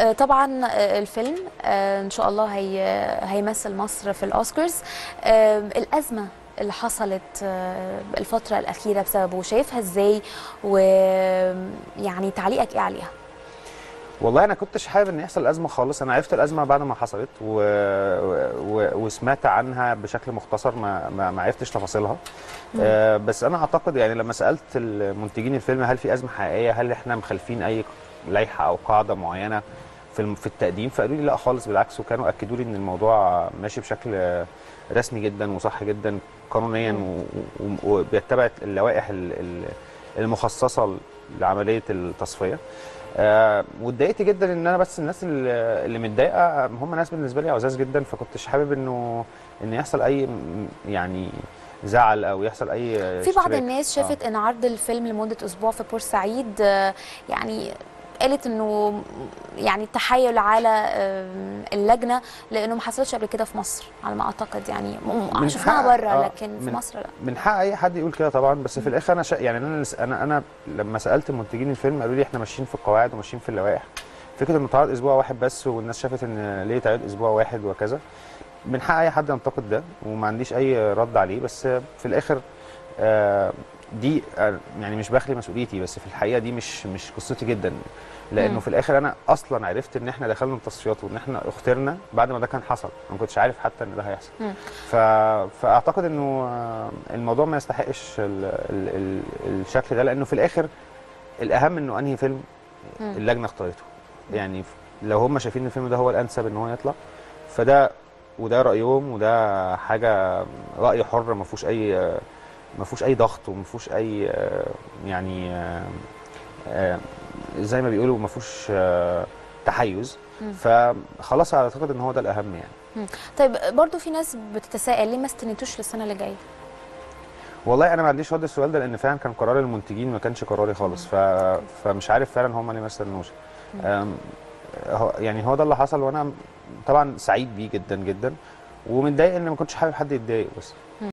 آه، طبعا آه، الفيلم آه، ان شاء الله هي هيمثل مصر في الاوسكارز آه، الازمه اللي حصلت آه، الفتره الاخيره بسببه شايفها ازاي ويعني تعليقك ايه عليها والله انا كنتش حابب ان يحصل ازمه خالص انا عرفت الازمه بعد ما حصلت و... و... وسمعت عنها بشكل مختصر ما ما, ما عرفتش تفاصيلها آه بس انا اعتقد يعني لما سالت المنتجين الفيلم هل في ازمه حقيقيه هل احنا مخالفين اي لائحه او قاعده معينه في الم... في التقديم فقالوا لي لا خالص بالعكس وكانوا اكدوا لي ان الموضوع ماشي بشكل رسمي جدا وصح جدا قانونيا و... و... وبيتبع اللوائح ال- ال- المخصصه لعمليه التصفيه آه واتضايقت جدا ان انا بس الناس اللي اللي متضايقه هم ناس بالنسبه لي عزاز جدا فكنتش حابب انه ان يحصل اي م- يعني زعل او يحصل اي في بعض اشتراك. الناس شافت ان عرض الفيلم لمده اسبوع في بورسعيد آه، يعني قالت انه يعني التحايل على آم، اللجنه لانه ما حصلش قبل كده في مصر على ما اعتقد يعني م- من شفناها حق- بره آه، لكن في من- مصر لا من حق اي حد يقول كده طبعا بس في الاخر انا شا... يعني انا انا انا لما سالت منتجين الفيلم قالوا لي احنا ماشيين في القواعد وماشيين في اللوائح فكره انه اتعرض اسبوع واحد بس والناس شافت ان ليه يتعرض اسبوع واحد وكذا من حق اي حد ينتقد ده وما عنديش اي رد عليه بس في الاخر آه، دي آه، يعني مش بخلي مسؤوليتي بس في الحقيقه دي مش مش قصتي جدا لانه مم. في الاخر انا اصلا عرفت ان احنا دخلنا التصفيات وان احنا اخترنا بعد ما ده كان حصل ما كنتش عارف حتى ان ده هيحصل مم. ف... فاعتقد انه آه، الموضوع ما يستحقش ال... ال... ال... الشكل ده لانه في الاخر الاهم انه انهي فيلم مم. اللجنه اختارته يعني لو هم شايفين ان الفيلم ده هو الانسب ان هو يطلع فده وده رايهم وده حاجه راي حر ما فيهوش اي ما فيهوش اي ضغط وما فيهوش اي آه، يعني آه، آه، زي ما بيقولوا ما فيهوش آه، تحيز مم. فخلاص اعتقد ان هو ده الاهم يعني طيب برضو في ناس بتتساءل ليه ما استنيتوش للسنه اللي جايه والله انا ما عنديش رد السؤال ده لان فعلا كان قرار المنتجين ما كانش قراري خالص ف... فمش عارف فعلا هم ليه ما استنوش أم، هو يعني هو ده اللي حصل وانا طبعا سعيد بيه جدا جدا ومتضايق ان ما كنتش حابب حد يتضايق بس